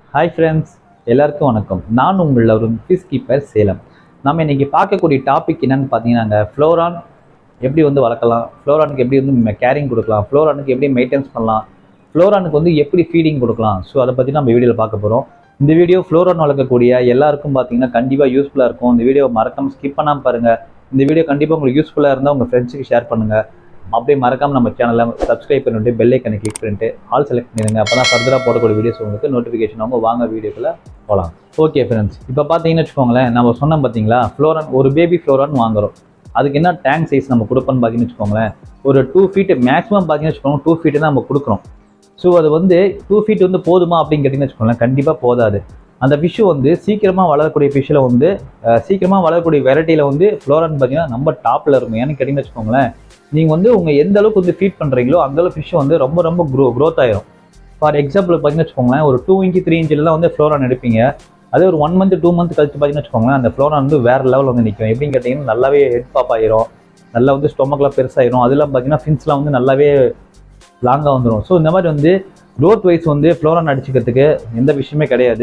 hi friends எல்லாருக்கும் வணக்கம் நான் உங்கள் ஒரு ஃபிஷ் கீப்பர் சேலம் நம்ம இன்னைக்கு பார்க்கக்கூடிய டாபிக் என்னன்னு பார்த்தீங்கன்னாங்க ஃப்ளோரான் எப்படி வந்து வளர்க்கலாம் ஃப்ளோரானுக்கு எப்படி வந்து கேரிங் கொடுக்கலாம் ஃப்ளோரானுக்கு எப்படி மெயின்டைன்ஸ் பண்ணலாம் ஃப்ளோரானுக்கு வந்து எப்படி ஃபீடிங் கொடுக்கலாம் ஸோ அதை பற்றி நம்ம வீடியோவில் பார்க்க போகிறோம் இந்த வீடியோ ஃப்ளோரான் வளர்க்கக்கூடிய எல்லாருக்கும் பார்த்தீங்கன்னா கண்டிப்பாக யூஸ்ஃபுல்லாக இருக்கும் இந்த வீடியோ மறக்காம ஸ்கிப் பண்ணாமல் பாருங்கள் இந்த வீடியோ கண்டிப்பாக உங்களுக்கு யூஸ்ஃபுல்லாக இருந்தால் உங்கள் ஃப்ரெண்ட்ஸுக்கு ஷேர் பண்ணுங்கள் அப்படியே மறக்காம நம்ம சேனலை சப்ஸ்கிரைப் பண்ணிட்டு பெல் ஐக்கனை கிளிக் பண்ணிட்டு ஆல் செலக்ட் பண்ணிடுங்க அப்போ தான் ஃபர்தராக போடக்கூடிய வீடியோஸ் உங்களுக்கு நோட்டிஃபிகேஷன் அவங்க வாங்க வீடியோக்குள்ள போகலாம் ஓகே ஃப்ரெண்ட்ஸ் இப்போ பார்த்தீங்கன்னு வச்சுக்கோங்களேன் நம்ம சொன்னோம் பார்த்தீங்களா ஃப்ளோரான் ஒரு பேபி ஃப்ளோரான் வாங்குறோம் அதுக்கு என்ன டேங்க் சைஸ் நம்ம கொடுப்போம்னு பார்த்தீங்கன்னு வச்சுக்கோங்களேன் ஒரு டூ ஃபீட் மேக்ஸிமம் பார்த்தீங்கன்னு வச்சுக்கோங்க டூ ஃபீட்டு தான் நம்ம கொடுக்குறோம் ஸோ அது வந்து டூ ஃபீட் வந்து போதுமா அப்படின்னு கேட்டிங்கன்னு வச்சுக்கோங்களேன் கண்டிப்பாக போதாது அந்த ஃபிஷ்ஷு வந்து சீக்கிரமாக வளரக்கூடிய ஃபிஷ்ஷில் வந்து சீக்கிரமாக வளரக்கூடிய வெரைட்டியில் வந்து ஃப்ளோரான் பார்த்தீங்கன்னா நம்ம டாப்பில் இருக்கும் ஏன்னு கேட்டிங்கன்னு வச்சுக்கோங்களேன் நீங்கள் வந்து உங்கள் எந்த அளவுக்கு வந்து ஃபீட் பண்ணுறீங்களோ அந்த அளவுக்கு ஃபிஷ் வந்து ரொம்ப ரொம்ப க்ரோ க்ரோத் ஆயிரும் ஃபார் எக்ஸாம்பிள் பார்த்தீங்கன்னு வச்சுக்கோங்களேன் ஒரு டூ இன்ச்சு த்ரீ இன்ச்சில் வந்து ஃப்ளோரான் எடுப்பீங்க அதே ஒரு ஒன் மந்த் டூ மந்த் கழிச்சு பார்த்தீங்கன்னு வச்சுக்கோங்களேன் அந்த ஃப்ளோரான் வந்து வேறு லெவல் வந்து நிற்கும் எப்படின்னு கேட்டிங்கன்னா நல்லாவே ஹெட் பாப் ஆயிரும் நல்லா வந்து ஸ்டொமக்லாம் பெருசாயிரும் அதெல்லாம் பார்த்தீங்கன்னா ஃபின்ஸ்லாம் வந்து நல்லாவே லாங்காக வந்துடும் ஸோ இந்த மாதிரி வந்து க்ரோத் வைஸ் வந்து ஃப்ளோரான் அடிச்சுக்கிறதுக்கு எந்த விஷயமே கிடையாது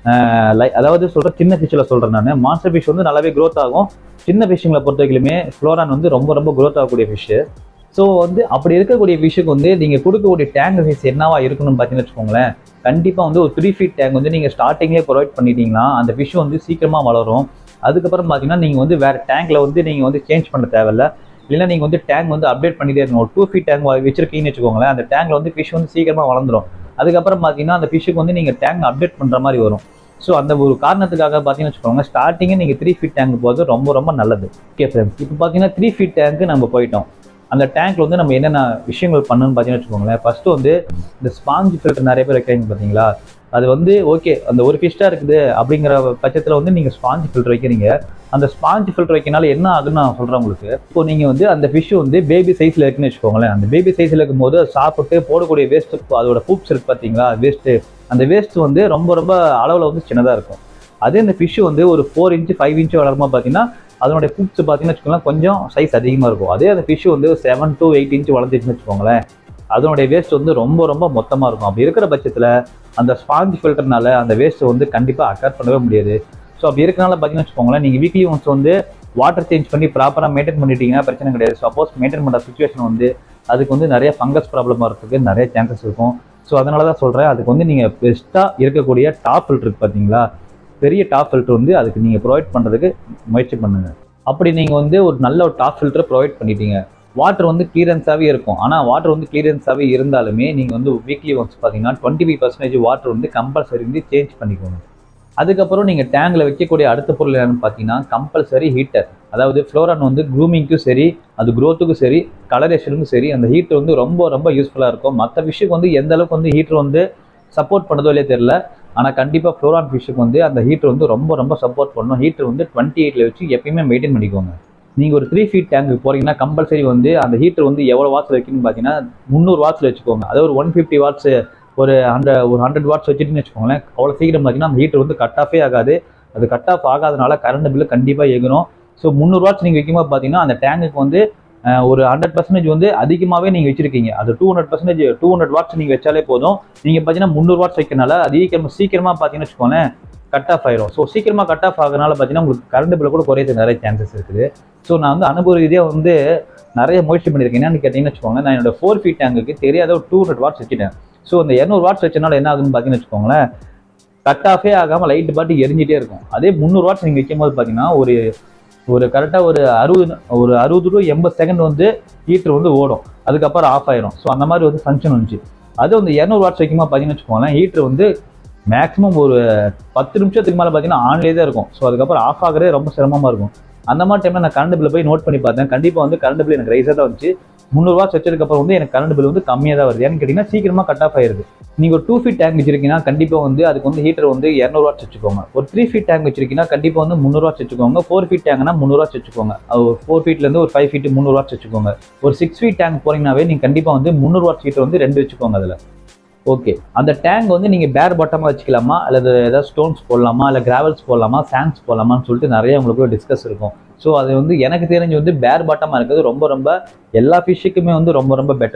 லைக் அதாவது சொல்கிற சின்ன ஃபிஷ்ஷில் சொல்கிறேன் நான் மாஸ்டர் ஃபிஷ் வந்து நல்லாவே க்ரோத் ஆகும் சின்ன ஃபிஷ்ஷுங்களை பொறுத்த வரைக்குமே ஃப்ளோரான் வந்து ரொம்ப ரொம்ப க்ரோத் ஆகக்கூடிய ஃபிஷ்ஷு ஸோ வந்து அப்படி இருக்கக்கூடிய ஃபிஷ்ஷுக்கு வந்து நீங்கள் கொடுக்கக்கூடிய டேங்க் சைஸ் என்னவா இருக்கணும்னு பார்த்தீங்கன்னு வச்சுக்கோங்களேன் கண்டிப்பாக வந்து ஒரு த்ரீ ஃபீட் டேங்க் வந்து நீங்கள் ஸ்டார்டிங்லேயே ப்ரொவைட் பண்ணிட்டீங்கன்னா அந்த ஃபிஷ் வந்து சீக்கிரமாக வளரும் அதுக்கப்புறம் பார்த்தீங்கன்னா நீங்கள் வந்து வேறு டேங்க்கில் வந்து நீங்கள் வந்து சேஞ்ச் பண்ண தேவையில்ல இல்லைன்னா நீங்கள் வந்து டேங்க் வந்து அப்டேட் பண்ணிட்டே இருக்கணும் ஒரு டூ ஃபீட் டேங்க் வச்சிருக்கீங்கன்னு வச்சுக்கோங்களேன் அந்த டேங்கில் வந்து ஃபிஷ் வந்து சீக்கிரமாக வளர்ந்துரும் அதுக்கப்புறம் பார்த்தீங்கன்னா அந்த ஃபிஷ்ஷுக்கு வந்து நீங்கள் டேங்க் அப்டேட் பண்ணுற மாதிரி வரும் ஸோ அந்த ஒரு காரணத்துக்காக பார்த்தீங்கன்னு வச்சுக்கோங்க ஸ்டார்டிங்கே நீங்கள் த்ரீ ஃபீட் டேங்க் போகிறது ரொம்ப ரொம்ப நல்லது ஓகே ஃப்ரெண்ட்ஸ் இப்போ பார்த்தீங்கன்னா த்ரீ ஃபீட் டேங்க்கு நம்ம போயிட்டோம் அந்த டேங்க்ல வந்து நம்ம என்னென்ன விஷயங்கள் பண்ணணும்னு பார்த்தீங்கன்னு வச்சுக்கோங்களேன் ஃபர்ஸ்ட் வந்து இந்த ஸ்பாஞ்ச் ஃபில்டர் நிறைய பேர் வைக்கிறீங்க பார்த்தீங்களா அது வந்து ஓகே அந்த ஒரு ஃபிஷ்டாக இருக்குது அப்படிங்கிற பட்சத்தில் வந்து நீங்கள் ஸ்பாஞ்ச் ஃபில்டர் வைக்கிறீங்க அந்த ஸ்பாஞ்ச் ஃபில்டர் வைக்கனால என்ன ஆகுன்னு நான் சொல்கிறேன் உங்களுக்கு இப்போ நீங்கள் வந்து அந்த ஃபிஷ் வந்து பேபி சைஸில் இருக்குன்னு வச்சுக்கோங்களேன் அந்த பேபி சைஸில் இருக்கும்போது அது சாப்பிட்டு போடக்கூடிய வேஸ்ட் அதோட பூப்ஸ் இருக்கு பார்த்தீங்களா வேஸ்ட்டு அந்த வேஸ்ட் வந்து ரொம்ப ரொம்ப அளவில் வந்து சின்னதாக இருக்கும் அதே அந்த ஃபிஷ் வந்து ஒரு ஃபோர் இன்ச்சு ஃபைவ் இன்ச்சு வளருமா பார்த்தீங்கன்னா அதனுடைய பூப்ஸ் பார்த்தீங்கன்னு வச்சுக்கோங்களேன் கொஞ்சம் சைஸ் அதிகமாக இருக்கும் அதே அந்த ஃபிஷ் வந்து செவன் டு எயிட் இன்ச்சு வளர்ந்துச்சுன்னு வச்சுக்கோங்களேன் அதனுடைய வேஸ்ட் வந்து ரொம்ப ரொம்ப மொத்தமாக இருக்கும் அப்படி இருக்கிற பட்சத்தில் அந்த ஸ்பாஞ்ச் ஃபில்டர்னால அந்த வேஸ்ட்டை வந்து கண்டிப்பாக அக்கர் பண்ணவே முடியாது ஸோ அப்படி இருக்கனால பார்த்தீங்கன்னு வச்சுக்கோங்களேன் நீங்கள் வீக்லி ஒன்ஸ் வந்து வாட்டர் சேஞ்ச் பண்ணி ப்ராப்பராக மெயின்டைன் பண்ணிட்டீங்கன்னா பிரச்சனை கிடையாது சப்போஸ் மெயின்டைன் பண்ணுற சுச்சுவேஷன் வந்து அதுக்கு வந்து நிறைய ஃபங்கஸ் ப்ராப்ளம் வரதுக்கு நிறைய சான்சஸ் இருக்கும் ஸோ அதனால தான் சொல்கிறேன் அதுக்கு வந்து நீங்கள் பெஸ்ட்டாக இருக்கக்கூடிய டாப் ஃபில்டர் இருக்கு பார்த்தீங்களா பெரிய டாப் ஃபில்டர் வந்து அதுக்கு நீங்கள் ப்ரொவைட் பண்ணுறதுக்கு முயற்சி பண்ணுங்கள் அப்படி நீங்கள் வந்து ஒரு நல்ல ஒரு டாப் ஃபில்டர் ப்ரொவைட் பண்ணிட்டீங்க வாட்டர் வந்து கிளியரன்ஸாகவே இருக்கும் ஆனால் வாட்டர் வந்து கிளியரன்ஸாகவே இருந்தாலுமே நீங்கள் வந்து வீக்லி ஒன்ஸ் பார்த்தீங்கன்னா டுவெண்ட்டி ஃபைவ் பர்சன்டேஜ் வாட்டர் வந்து கம்பல்சரி வந்து சேஞ்ச் பண்ணிக்கோங்க அதுக்கப்புறம் நீங்கள் டேங்கில் வைக்கக்கூடிய அடுத்த பொருள் என்னன்னு பார்த்தீங்கன்னா கம்பல்சரி ஹீட்டர் அதாவது ஃப்ளோரான் வந்து க்ரூமிங்க்கும் சரி அது க்ரோத்துக்கும் சரி கலரேஷனுக்கும் சரி அந்த ஹீட்டர் வந்து ரொம்ப ரொம்ப யூஸ்ஃபுல்லாக இருக்கும் மற்ற விஷயத்துக்கு வந்து எந்த அளவுக்கு வந்து ஹீட்டர் வந்து சப்போர்ட் பண்ணதோ இல்லையே தெரில ஆனால் கண்டிப்பாக ஃப்ளோரான் ஃபிஷ்ஷுக்கு வந்து அந்த ஹீட்டர் வந்து ரொம்ப ரொம்ப சப்போர்ட் பண்ணும் ஹீட்டர் வந்து டுவெண்ட்டி எயிட்டில் வச்சு எப்பயுமே மெயின்டைன் பண்ணிக்கோங்க நீங்கள் ஒரு த்ரீ ஃபீட் டேங்க்கு போகிறீங்கன்னா கம்பல்சரி வந்து அந்த ஹீட்டர் வந்து எவ்வளோ வாட்ஸ் வைக்கணும்னு பார்த்தீங்கன்னா முந்நூறு வாட்ஸில் வச்சுக்கோங்க அதாவது ஒரு ஒன் ஃபிஃப்டி வாட்ஸ் ஒரு ஹண்ட்ரட் ஒரு ஹண்ட்ரட் வாட்ஸ் வச்சுட்டுன்னு வச்சுக்கோங்களேன் அவ்வளோ சீக்கிரம் பார்த்தீங்கன்னா அந்த ஹீட்டர் வந்து கட் ஆஃபே ஆகாது அது கட் ஆஃப் ஆகாதனால கரண்ட் பில்லு கண்டிப்பாக ஏகணும் ஸோ முந்நூறு வாட்ஸ் நீங்கள் வைக்கும்போது பார்த்தீங்கன்னா அந்த டேங்குக்கு வந்து ஒரு ஹண்ட்ரட் பர்சன்டேஜ் வந்து அதிகமாகவே நீங்கள் வச்சிருக்கீங்க அது two hundred percentage two hundred watts நீங்கள் வச்சாலே போதும் நீங்கள் பார்த்தீங்கன்னா முந்நூறு வாட்ஸ் வைக்கிறனால அதிகமாக சீக்கிரமாக பார்த்தீங்கன்னு வச்சுக்கோங்களேன் கட் ஆஃப் ஆயிரும் ஸோ சீக்கிரமாக கட் ஆஃப் ஆகிறனால பார்த்தீங்கன்னா உங்களுக்கு கரண்ட் பில்ல கூட குறையிறது நிறைய சான்சஸ் இருக்குது ஸோ நான் வந்து அனுபவ ரீதியாக வந்து நிறைய முயற்சி பண்ணியிருக்கேன் என்னன்னு கேட்டிங்கன்னு வச்சுக்கோங்க நான் என்னோட ஃபோர் ஃபீட் டேங்குக்கு தெரியாத ஒரு டூ ஹண்ட்ரட் வாட்ஸ் வச்சுட்டேன் ஸோ அந்த இரநூறு வாட்ஸ் வச்சனால என்ன ஆகுதுன்னு பார்த்தீங்கன்னு வச்சுக்கோங்களேன் கட் ஆஃபே ஆகாமல் லைட் பாட்டு எரிஞ்சிட்டே இருக்கும் அதே முந்நூறு வாட்ஸ் நீங்கள் வைக்கும் போது பார்த்தீங்கன்னா ஒரு ஒரு கரெக்டாக ஒரு அறுபது ஒரு அறுபது டு எண்பது செகண்ட் வந்து ஹீட்டர் வந்து ஓடும் அதுக்கப்புறம் ஆஃப் ஆயிரும் ஸோ அந்த மாதிரி வந்து ஃபங்க்ஷன் வந்துச்சு அது வந்து இரநூறு வாட்ஸ் வைக்கும்போது பார்த்தீங்கன்னு வச்சுக்கோங்களேன் ஹீட்டர் வந்து மேக்ஸிமம் ஒரு பத்து நிமிஷத்துக்கு மேலே பார்த்தீங்கன்னா ஆன்லேயே தான் இருக்கும் ஸோ அதுக்கப்புறம் ஆஃப் ஆகிறதே ரொம்ப சிரமமாக இருக்கும் அந்த மாதிரி டைமில் நான் கரண்ட் பில்லை போய் நோட் பண்ணி பார்த்தேன் கண்டிப்பாக வந்து கரண்ட் பில் எனக்கு ரைஸாக தான் வந்துச்சு முந்நூறு வாட்ஸ் வச்சதுக்கப்புறம் வந்து எனக்கு கரண்ட் பில் வந்து கம்மியாக தான் வருது ஏன்னு கேட்டிங்கன்னா சீக்கிரமாக கட் ஆஃப் ஆயிருது நீங்கள் ஒரு டூ ஃபீட் டேங்க் வச்சிருக்கீங்கன்னா கண்டிப்பாக வந்து அதுக்கு வந்து ஹீட்டர் வந்து இரநூறு வாட்ஸ் வச்சுக்கோங்க ஒரு த்ரீ ஃபீட் டேங்க் வச்சிருக்கீங்கன்னா கண்டிப்பாக வந்து முந்நூறு வாட்ஸ் வச்சுக்கோங்க ஃபோர் ஃபீட் டேங்க்னா முந்நூறு வாட்ஸ் வச்சுக்கோங்க ஒரு ஃபோர் ஃபீட்லேருந்து ஒரு ஃபைவ் ஃபீட் முந்நூறு வாட்ஸ் வச்சுக்கோங்க ஒரு சிக்ஸ் ஃபீட் டேங்க் போறீங்கன்னாவே நீங்கள் கண்டிப்பாக வந்து முந்நூறு வாட்ஸ் ஹீட்டர் வந்து ரெண்டு வச்சுக்கோங்க அதில் ஓகே அந்த டேங்க் வந்து நீங்கள் பேர் பாட்டமாக வச்சுக்கலாமா அல்லது ஏதாவது ஸ்டோன்ஸ் போடலாமா இல்லை கிராவல்ஸ் போடலாமா சாண்ட்ஸ் போடலாமான்னு சொல்லிட்டு நிறைய உங்களுக்கு டிஸ்கஸ் இருக்கும் ஸோ அது வந்து எனக்கு தெரிஞ்சு வந்து பேர் பாட்டமாக இருக்கிறது ரொம்ப ரொம்ப எல்லா ஃபிஷ்ஷுக்குமே வந்து ரொம்ப ரொம்ப பெட்ரு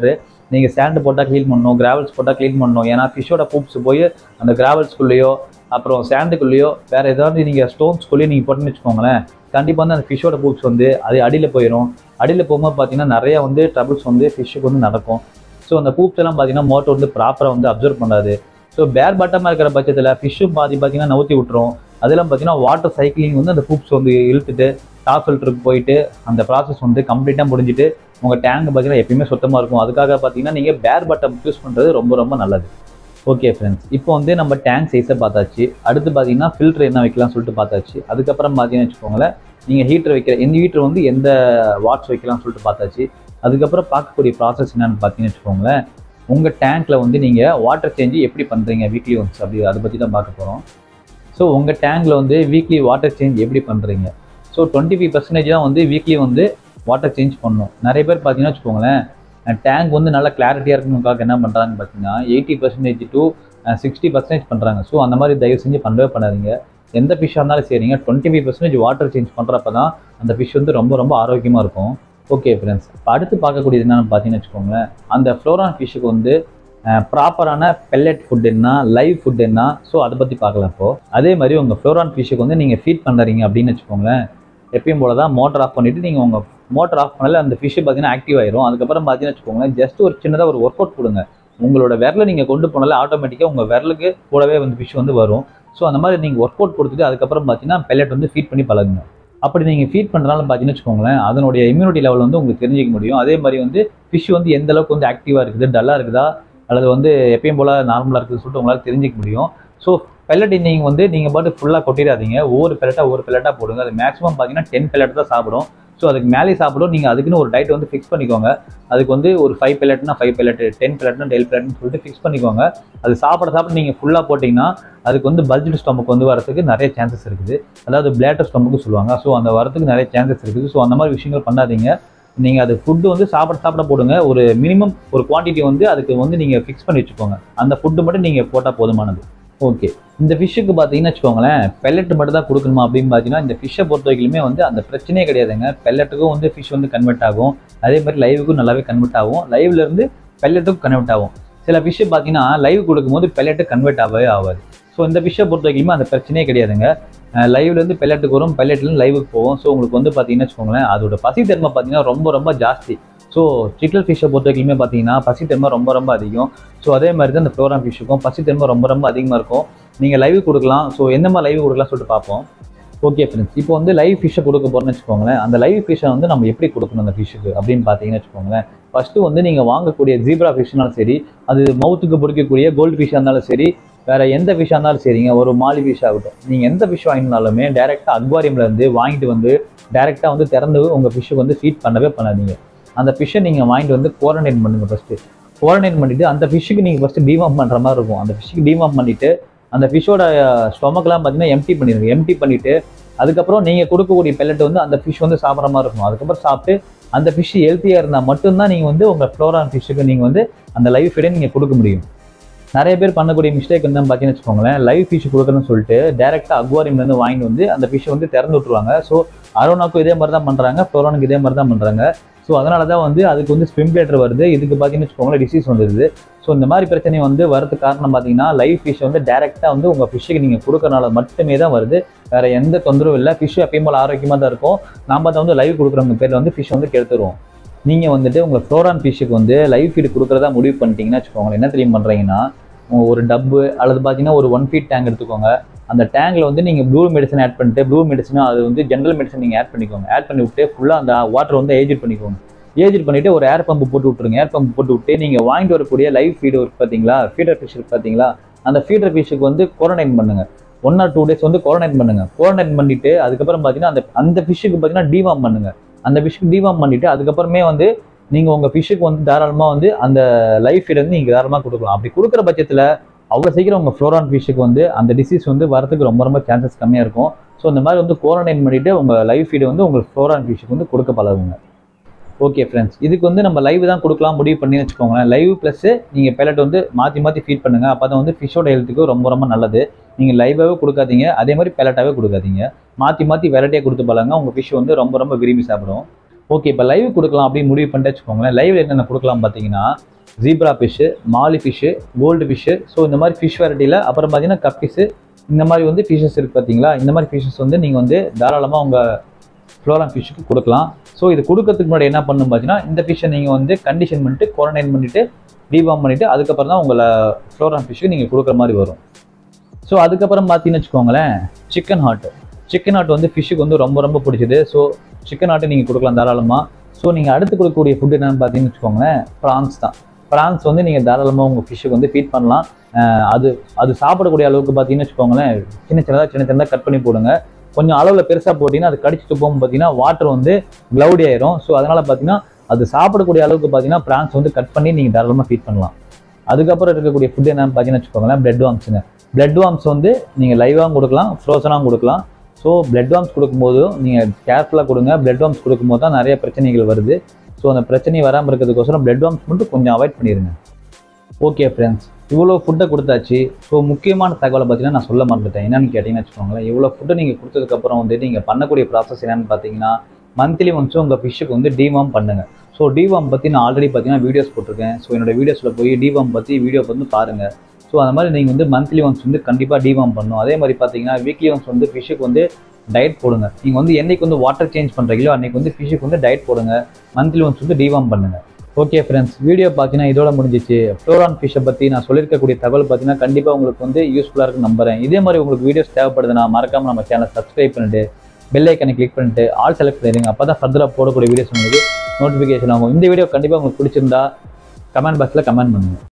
நீங்கள் சேண்டு போட்டால் க்ளீன் பண்ணணும் கிராவல்ஸ் போட்டால் க்ளீன் பண்ணணும் ஏன்னா ஃபிஷ்ஷோட பூப்ஸ் போய் அந்த கிராவல்ஸ்குள்ளேயோ அப்புறம் சேண்டுக்குள்ளேயோ வேறு ஏதாவது நீங்கள் ஸ்டோன்ஸ்குள்ளேயோ நீங்கள் போட்டுன்னு வச்சுக்கோங்களேன் கண்டிப்பாக வந்து அந்த ஃபிஷ்ஷோட பூப்ஸ் வந்து அது அடியில் போயிடும் அடியில் போகும்போது பார்த்தீங்கன்னா நிறைய வந்து ட்ரபிள்ஸ் வந்து ஃபிஷ்ஷுக்கு வந்து நடக்கும் ஸோ அந்த பூப்ஸ் எல்லாம் பார்த்தீங்கன்னா மோட்டர் வந்து ப்ராப்பராக வந்து அப்சர்வ் பண்ணாது ஸோ பேர் பாட்டமாக இருக்கிற பட்சத்தில் ஃபிஷ்ஷும் பாதி பார்த்தீங்கன்னா நவுத்தி விட்டுரும் அதெல்லாம் பார்த்தீங்கன்னா வாட்டர் சைக்கிளிங் வந்து அந்த பூப்ஸ் வந்து இழுத்துட்டு டாப் ஃபில்டருக்கு போயிட்டு அந்த ப்ராசஸ் வந்து கம்ப்ளீட்டாக முடிஞ்சிட்டு உங்கள் டேங்க் பார்த்தீங்கன்னா எப்பயுமே சுத்தமாக இருக்கும் அதுக்காக பார்த்தீங்கன்னா நீங்கள் பேர் பட்டம் யூஸ் பண்ணுறது ரொம்ப ரொம்ப நல்லது ஓகே ஃப்ரெண்ட்ஸ் இப்போ வந்து நம்ம டேங்க் சைஸை பார்த்தாச்சு அடுத்து பார்த்தீங்கன்னா ஃபில்டர் என்ன வைக்கலாம்னு சொல்லிட்டு பார்த்தாச்சு அதுக்கப்புறம் பார்த்தீங்கன்னு வச்சுக்கோங்களேன் நீங்கள் ஹீட்டர் வைக்கிற எந்த ஹீட்டர் வந்து எந்த வாட்ஸ் வைக்கலாம்னு சொல்லிட்டு பார்த்தாச்சு அதுக்கப்புறம் பார்க்கக்கூடிய ப்ராசஸ் என்னன்னு பார்த்தீங்கன்னு வச்சுக்கோங்களேன் உங்கள் டேங்க்கில் வந்து நீங்கள் வாட்டர் சேஞ்சு எப்படி பண்ணுறீங்க வீக்லி ஒன்ஸ் அப்படி அதை பற்றி தான் பார்க்க போகிறோம் ஸோ உங்கள் டேங்கில் வந்து வீக்லி வாட்டர் சேஞ்ச் எப்படி பண்ணுறீங்க ஸோ டுவெண்ட்டி ஃபைவ் பர்சன்டேஜ் தான் வந்து வீக்லி வந்து வாட்டர் சேஞ்ச் பண்ணணும் நிறைய பேர் பார்த்தீங்கன்னா வச்சுக்கோங்களேன் டேங்க் வந்து நல்லா கிளாரிட்டியாக இருக்கணுக்காக என்ன பண்ணுறாங்கன்னு பார்த்தீங்கன்னா eighty percentage to sixty percentage பண்ணுறாங்க ஸோ அந்த மாதிரி தயவு செஞ்சு பண்ணவே பண்ணாதீங்க எந்த ஃபிஷ்ஷாக இருந்தாலும் சரிங்க twenty five percentage water change பண்ணுறப்ப தான் அந்த ஃபிஷ் வந்து ரொம்ப ரொம்ப ஆரோக்கியமாக இருக்கும் ஓகே ஃப்ரெண்ட்ஸ் இப்போ அடுத்து பார்க்கக்கூடியது என்னென்னு பார்த்தீங்கன்னு வச்சுக்கோங்களேன் அந்த ஃப்ளோரான் ஃபிஷ்ஷுக்கு வந்து ப்ராப்பரான பெல்லட் ஃபுட் என்ன லைவ் ஃபுட் என்ன ஸோ அதை பற்றி பார்க்கலாம் இப்போ அதே மாதிரி உங்கள் ஃப்ளோரான் ஃபிஷ்ஷுக்கு வந்து நீங்கள் ஃபீட் பண்ணுறீங்க அப்படின்னு வச்சுக்கோங்களேன் எப்பயும் போல தான் மோட்டர் ஆஃப் பண்ணிவிட்டு நீங்கள் உங்கள் மோட்டர் ஆஃப் பண்ணல அந்த ஃபிஷ்ஷு பார்த்தீங்கன்னா ஆக்டிவ் ஆயிரும் அதுக்கப்புறம் பார்த்தீங்கன்னு வச்சுக்கோங்களேன் ஜஸ்ட் ஒரு சின்னதாக ஒரு ஒர்க் அவுட் கொடுங்க உங்களோட விரலை நீங்கள் கொண்டு போனாலே ஆட்டோமேட்டிக்காக உங்கள் விரலுக்கு கூடவே வந்து ஃபிஷ் வந்து வரும் ஸோ அந்த மாதிரி நீங்கள் ஒர்க் அவுட் கொடுத்துட்டு அதுக்கப்புறம் பார்த்தீங்கன்னா பெல்லட் வந்து ஃபீட் பண்ணி பழகுங்க அப்படி நீங்கள் ஃபீட் பண்ணுறனால பார்த்தீங்கன்னு வச்சுக்கோங்களேன் அதனுடைய இம்யூனிட்டி லெவல் வந்து உங்களுக்கு தெரிஞ்சிக்க முடியும் அதே மாதிரி வந்து ஃபிஷ் வந்து எந்த அளவுக்கு வந்து ஆக்டிவாக இருக்குது டல்லாக இருக்குதா அல்லது வந்து எப்பயும் போல் நார்மலாக இருக்குதுன்னு சொல்லிட்டு உங்களால் தெரிஞ்சிக்க முடியும் ஸோ பெல்லட் நீங்கள் வந்து நீங்கள் பாட்டு ஃபுல்லாக கொட்டிடாதீங்க ஒவ்வொரு பெல்லட்டாக ஒவ்வொரு பெல்லட்டாக போடுங்க அது மேக்ஸிமம் பார்த்தீங்கன்னா டென் பெல்லட் தான் சாப்பிடும் ஸோ அதுக்கு மேலே சாப்பிடும் நீங்கள் அதுக்குன்னு ஒரு டயட் வந்து ஃபிக்ஸ் பண்ணிக்கோங்க அதுக்கு வந்து ஒரு ஃபைவ் பெல்லட்னா ஃபைவ் பெல்லட் டென் பெல்லட்னா டெல் பெல்லட்னு சொல்லிட்டு ஃபிக்ஸ் பண்ணிக்கோங்க அது சாப்பிட சாப்பிட நீங்கள் ஃபுல்லாக போட்டிங்கன்னா அதுக்கு வந்து பல்ஜட் ஸ்டொமக் வந்து வரதுக்கு நிறைய சான்சஸ் இருக்குது அதாவது பிளேட்டர் ஸ்டொமக்கு சொல்லுவாங்க ஸோ அந்த வரதுக்கு நிறைய சான்சஸ் இருக்குது ஸோ அந்த மாதிரி விஷயங்கள் பண்ணாதீங்க நீங்கள் அது ஃபுட்டு வந்து சாப்பிட சாப்பிட போடுங்க ஒரு மினிமம் ஒரு குவான்டிட்டி வந்து அதுக்கு வந்து நீங்கள் ஃபிக்ஸ் பண்ணி வச்சுக்கோங்க அந்த ஃபுட்டு மட்டும் நீங்கள் போட்டால் போதுமானது ஓகே இந்த ஃபிஷ்ஷுக்கு பார்த்தீங்கன்னு வச்சுக்கோங்களேன் பெல்லட் மட்டும் தான் கொடுக்கணுமா அப்படின்னு பார்த்தீங்கன்னா இந்த ஃபிஷ்ஷை பொறுத்த வரைக்குமே வந்து அந்த பிரச்சனையே கிடையாதுங்க பெல்லட்டுக்கும் வந்து ஃபிஷ் வந்து கன்வெர்ட் ஆகும் அதே மாதிரி லைவுக்கும் நல்லாவே கன்வெர்ட் ஆகும் லைவ்ல இருந்து பெல்லட்டுக்கும் கன்வெர்ட் ஆகும் சில ஃபிஷ்ஷு பார்த்தீங்கன்னா லைவ் கொடுக்கும்போது பெல்லட்டு கன்வெர்ட் ஆகவே ஆகாது ஸோ இந்த ஃபிஷ்ஷை பொறுத்த வரைக்குமே அந்த பிரச்சனையே கிடையாதுங்க லைவ்லேருந்து பெல்லட்டுக்கு வரும் பெல்லட்லேருந்து லைவுக்கு போகும் ஸோ உங்களுக்கு வந்து பார்த்தீங்கன்னு வச்சுக்கோங்களேன் அதோட பசி தன்மை பார்த்தீங்கன்னா ரொம்ப ரொம்ப ஜாஸ்தி ஸோ சிக்கல் ஃபிஷ்ஷை பொறுத்த வரைக்குமே பார்த்தீங்கன்னா பசி தன்மை ரொம்ப ரொம்ப அதிகம் ஸோ அதே மாதிரி தான் இந்த ஃப்ளோரான் ஃபிஷ்ஷுக்கும் பசி தன்மை ரொம்ப ரொம்ப அதிகமாக இருக்கும் நீங்கள் லைவ் கொடுக்கலாம் ஸோ எந்த மாதிரி லைவ் கொடுக்கலாம் சொல்லிட்டு பார்ப்போம் ஓகே ஃப்ரெண்ட்ஸ் இப்போ வந்து லைவ் ஃபிஷ்ஷை கொடுக்க போகிறோம்னு வச்சுக்கோங்களேன் அந்த லைவ் ஃபிஷ்ஷை வந்து நம்ம எப்படி கொடுக்கணும் அந்த ஃபிஷ்ஷுக்கு அப்படின்னு பார்த்தீங்கன்னு வச்சுக்கோங்களேன் ஃபஸ்ட்டு வந்து நீங்கள் வாங்கக்கூடிய ஜீப்ரா ஃபிஷ்னாலும் சரி அது மவுத்துக்கு பிடிக்கக்கூடிய கோல்டு ஃபிஷ்ஷாக இருந்தாலும் சரி வேற எந்த ஃபிஷ்ஷாக இருந்தாலும் சரிங்க ஒரு மாலி ஃபிஷ் ஆகட்டும் நீங்கள் எந்த ஃபிஷ் வாங்கினாலுமே டேரெக்டாக அக்வாரியம்ல இருந்து வாங்கிட்டு வந்து டேரெக்டாக வந்து திறந்து உங்கள் ஃபிஷ்ஷுக்கு வந்து ஃபீட் பண்ணவே பண்ணாதீங்க அந்த ஃபிஷ்ஷை நீங்கள் வாங்கிட்டு வந்து குவாரண்டைன் பண்ணுங்க ஃபஸ்ட்டு குவாரண்டைன் பண்ணிட்டு அந்த ஃபிஷ்ஷுக்கு நீங்கள் ஃபஸ்ட்டு டிவார்ம் பண்ணுற மாதிரி இருக்கும் அந்த ஃபிஷ்ஷுக்கு டிவார்ம் பண்ணிட்டு அந்த ஃபிஷ்ஷோட ஸ்டொமக்லாம் பார்த்தீங்கன்னா எம்டி பண்ணிடுங்க எம்டி பண்ணிட்டு அதுக்கப்புறம் நீங்கள் கொடுக்கக்கூடிய பெல்லட் வந்து அந்த ஃபிஷ் வந்து சாப்பிட்ற மாதிரி இருக்கும் அதுக்கப்புறம் சாப்பிட்டு அந்த ஃபிஷ் ஹெல்த்தியாக இருந்தால் மட்டும்தான் நீங்கள் வந்து உங்கள் ஃப்ளோரான் ஃபிஷ்ஷுக்கு நீங்கள் வந்து அந்த லைவ் ஃபீடை நீங்கள் கொடுக்க முடியும் நிறைய பேர் பண்ணக்கூடிய மிஸ்டேக் வந்து பார்த்தீங்கன்னு வச்சுக்கோங்களேன் லைவ் ஃபிஷ் கொடுக்கணும்னு சொல்லிட்டு டேரெக்டாக அக்வாரியம்லேருந்து வாங்கிட்டு வந்து அந்த ஃபிஷ்ஷை வந்து திறந்து விட்ருவாங்க ஸோ அரோனாக்கும் இதே மாதிரி தான் பண்ணுறாங்க ஃப்ளோரானுக்கு இதே மாதிரி தான் பண்ணுறாங்க ஸோ அதனால தான் வந்து அதுக்கு வந்து ஸ்விம் பிளேட்டர் வருது இதுக்கு பார்த்தீங்கன்னு வச்சுக்கோங்களேன் டிசீஸ் வந்துடுது ஸோ இந்த மாதிரி பிரச்சனை வந்து வரதுக்கு காரணம் பார்த்தீங்கன்னா லைவ் ஃபிஷ் வந்து டேரெக்டாக வந்து உங்கள் ஃபிஷ்ஷுக்கு நீங்கள் கொடுக்கறனால மட்டுமே தான் வருது வேற எந்த தொந்தரவும் இல்லை ஃபிஷ் எப்பயும் போல ஆரோக்கியமாக தான் இருக்கும் நாம தான் வந்து லைவ் கொடுக்குறவங்க பேரில் வந்து ஃபிஷ் வந்து கெடுத்துருவோம் நீங்கள் வந்துட்டு உங்கள் ஃப்ளோரான் ஃபிஷ்ஷுக்கு வந்து லைவ் ஃபீடு கொடுக்குறதா முடிவு பண்ணிட்டீங்கன்னா வச்சுக்கோங்களேன் என்ன தெரியும் பண்ணுறீங்கன்னா ஒரு டப்பு அல்லது பார்த்தீங்கன்னா ஒரு ஒன் ஃபீட் டேங்க் எடுத்துக்கோங்க அந்த டேங்கில் வந்து நீங்கள் ப்ளூ மெடிசன் ஆட் பண்ணிட்டு ப்ளூ மெடிசன் அது வந்து ஜென்ரல் மெடிசன் நீங்கள் ஆட் பண்ணிக்கோங்க ஆட் பண்ணி விட்டு ஃபுல்லாக அந்த வாட்டர் வந்து ஏஜிட் பண்ணிக்கோங்க ஏஜிட் பண்ணிவிட்டு ஒரு ஏர் பம்பு போட்டு விட்ருங்க ஏர் பம்பு போட்டு விட்டு நீங்கள் வாங்கிட்டு வரக்கூடிய லைவ் ஃபீடு இருக்கு பார்த்தீங்களா ஃபீடர் ஃபிஷ் இருக்கு பார்த்தீங்களா அந்த ஃபீடர் ஃபிஷ்ஷுக்கு வந்து குவாரண்டைன் பண்ணுங்க ஒன் ஆர் டூ டேஸ் வந்து குவாரண்டைன் பண்ணுங்க குவாரண்டைன் பண்ணிட்டு அதுக்கப்புறம் பார்த்தீங்கன்னா அந்த அந்த ஃபிஷ்ஷுக்கு பார்த்தீங்கன்னா டிவார்ம் பண்ணுங்க அந்த ஃபிஷ்ஷுக்கு டிவார்ம் பண்ணிட்டு அதுக்கப்புறமே வந்து நீங்கள் உங்கள் ஃபிஷ்ஷுக்கு வந்து தாராளமாக வந்து அந்த லைஃப் ஃபீட் வந்து நீங்கள் தாராளமாக கொடுக்கலாம் அப்படி கொடுக்குற பட்சத்தில் அவ்வளோ சீக்கிரம் உங்கள் ஃப்ளோரான் ஃபிஷ்ஷுக்கு வந்து அந்த டிசீஸ் வந்து வரதுக்கு ரொம்ப ரொம்ப சான்சஸ் கம்மியாக இருக்கும் ஸோ இந்த மாதிரி வந்து குவாரண்டைன் பண்ணிவிட்டு உங்கள் லைஃப் ஃபீடு வந்து உங்கள் ஃப்ளோரான் ஃபிஷ்ஷுக்கு வந்து கொடுக்க பழகுங்க ஓகே ஃப்ரெண்ட்ஸ் இதுக்கு வந்து நம்ம லைவ் தான் கொடுக்கலாம் முடிவு பண்ணி வச்சுக்கோங்களேன் லைவ் ப்ளஸ் நீங்கள் பெலட் வந்து மாற்றி மாற்றி ஃபீட் பண்ணுங்கள் அப்போ தான் வந்து ஃபிஷ்ஷோட ஹெல்த்துக்கு ரொம்ப ரொம்ப நல்லது நீங்கள் லைவாகவே கொடுக்காதீங்க அதே மாதிரி பெலட்டாகவே கொடுக்காதீங்க மாற்றி மாற்றி வெரைட்டியாக கொடுத்து பழங்க உங்கள் ஃபிஷ் வந்து ரொம்ப ரொம்ப விரும்பி சாப்பிடும் ஓகே இப்போ லைவ் கொடுக்கலாம் அப்படின்னு முடிவு பண்ணிட்டு வச்சுக்கோங்களேன் லைவ்ல என்னென்ன கொடுக்கலாம் பார்த்தீங்கன்னா zebra fish molly fish gold fish so இந்த மாதிரி ஃபிஷ் வெரைட்டியில் அப்புறம் பார்த்தீங்கன்னா கப் ஃபிஷ்ஷு இந்த மாதிரி வந்து ஃபிஷஸ் இருக்குது பார்த்தீங்களா இந்த மாதிரி ஃபிஷஸ் வந்து நீங்கள் வந்து தாராளமாக உங்கள் ஃப்ளோரான் ஃபிஷ்ஷுக்கு கொடுக்கலாம் ஸோ இது கொடுக்கறதுக்கு முன்னாடி என்ன பண்ணணும் பார்த்தீங்கன்னா இந்த ஃபிஷ்ஷை நீங்கள் வந்து கண்டிஷன் பண்ணிட்டு குவாரண்டைன் பண்ணிவிட்டு டிவார்ம் பண்ணிவிட்டு அதுக்கப்புறம் தான் உங்களை ஃப்ளோரான் ஃபிஷ்ஷுக்கு நீங்கள் கொடுக்குற மாதிரி வரும் ஸோ அதுக்கப்புறம் பார்த்தீங்கன்னு வச்சுக்கோங்களேன் சிக்கன் ஹாட் சிக்கன் ஹாட் வந்து ஃபிஷ்ஷுக்கு வந்து ரொம்ப ரொம்ப பிடிச்சது ஸோ சிக்கன் ஹாட்டை நீங்கள் கொடுக்கலாம் தாராளமாக ஸோ நீங்கள் அடுத்து கொடுக்கக்கூடிய ஃபுட் என்னன்னு பார்த்தீங்கன்னு வச்சுக்கோங்களேன் ப்ரான்ஸ் தான் ப்ரான்ஸ் வந்து நீங்கள் தாராளமாக உங்கள் ஃபிஷ்ஷுக்கு வந்து ஃபீட் பண்ணலாம் அஹ் அது அது சாப்பிடக்கூடிய அளவுக்கு பார்த்தீங்கன்னு வச்சுக்கோங்களேன் சின்ன சின்னதாக சின்ன சின்னதாக கட் பண்ணி போடுங்க கொஞ்சம் அளவில் பெருசாக போட்டிங்கன்னா அது கடிச்சிட்டு போகும் பார்த்தீங்கன்னா வாட்டர் வந்து க்ளவுடி ஆயிரும் ஸோ அதனால் பார்த்தீங்கன்னா அது சாப்பிடக்கூடிய அளவுக்கு பார்த்தீங்கன்னா ப்ரான்ஸ் வந்து கட் பண்ணி நீங்கள் தாராளமாக ஃபீட் பண்ணலாம் அதுக்கப்புறம் இருக்கக்கூடிய ஃபுட் என்னன்னு பார்த்தீங்கன்னு வச்சுக்கோங்களேன் பிளட் வாம்ஸுங்க பிளட் வாம்ஸ் வந்து நீங்கள் லைவாகவும் கொடுக்கலாம் ஃப்ரோசனாகவும் கொடுக்கலாம் ஸோ பிளட் வாம்ஸ் கொடுக்கும்போது நீங்கள் கேர்ஃபுல்லாக கொடுங்க பிளட் வாம்ஸ் கொடுக்கும்போது தான் நிறைய பிரச்சனைகள் வருது ஸோ அந்த பிரச்சனை வராமல் இருக்கிறதுக்கோசரம் பிளட் வாம்ஸ் மட்டும் கொஞ்சம் அவாய்ட் பண்ணிடுங்க ஓகே ஃப்ரெண்ட்ஸ் இவ்வளோ ஃபுட்டை கொடுத்தாச்சு ஸோ முக்கியமான தகவலை பார்த்தீங்கன்னா நான் சொல்ல மறந்துட்டேன் என்னன்னு கேட்டிங்கன்னு வச்சுக்கோங்களேன் இவ்வளோ ஃபுட்டை நீங்கள் கொடுத்ததுக்கப்புறம் வந்து நீங்கள் பண்ணக்கூடிய ப்ராசஸ் என்னன்னு பார்த்தீங்கன்னா மந்த்லி ஒன்ஸும் உங்கள் ஃபிஷ்ஷுக்கு வந்து டிவார்ம் பண்ணுங்கள் ஸோ டிவார்ம் பற்றி நான் ஆல்ரெடி பார்த்தீங்கன்னா வீடியோஸ் போட்டிருக்கேன் ஸோ என்னோட வீடியோஸில் போய் டிவார்ம் பற்றி வீடியோ வந்து பாருங்கள் ஸோ அந்த மாதிரி நீங்கள் வந்து மந்த்லி ஒன்ஸ் வந்து கண்டிப்பாக டிவார்ம் பண்ணணும் அதே மாதிரி பார்த்தீங்கன்னா வீக்லி ஒன்ஸ் வந்து ஃபிஷ்ஷுக்கு வந்து டயட் போடுங்க நீங்கள் வந்து என்னைக்கு வந்து வாட்டர் சேஞ்ச் பண்ணுறீங்களோ அன்னைக்கு வந்து ஃபிஷ்ஷுக்கு வந்து டயட் போடுங்க மந்த்லி ஒன்ஸ் வந்து டிவார்ம் பண்ணுங்கள் ஓகே ஃப்ரெண்ட்ஸ் வீடியோ பார்த்தீங்கன்னா இதோட முடிஞ்சிச்சு ஃப்ளோரான் ஃபிஷ்ஷை பற்றி நான் சொல்லியிருக்கக்கூடிய தகவல் பார்த்தீங்கன்னா கண்டிப்பாக உங்களுக்கு வந்து யூஸ்ஃபுல்லாக இருக்குன்னு நம்புறேன் இதே மாதிரி உங்களுக்கு வீடியோஸ் தேவைப்படுதுன்னா மறக்காம நம்ம சேனலை சப்ஸ்கிரைப் பண்ணிட்டு பெல் ஐக்கனை கிளிக் பண்ணிட்டு ஆல் செலக்ட் பண்ணிடுங்க அப்போ தான் ஃபர்தராக போடக்கூடிய வீடியோஸ் உங்களுக்கு நோட்டிஃபிகேஷன் ஆகும் இந்த வீடியோ கண்டிப்பாக உங்களுக்கு பிடிச்சிருந்தா கமெண்ட் பாக்ஸில் கமெண்ட் பண்ணுங்கள்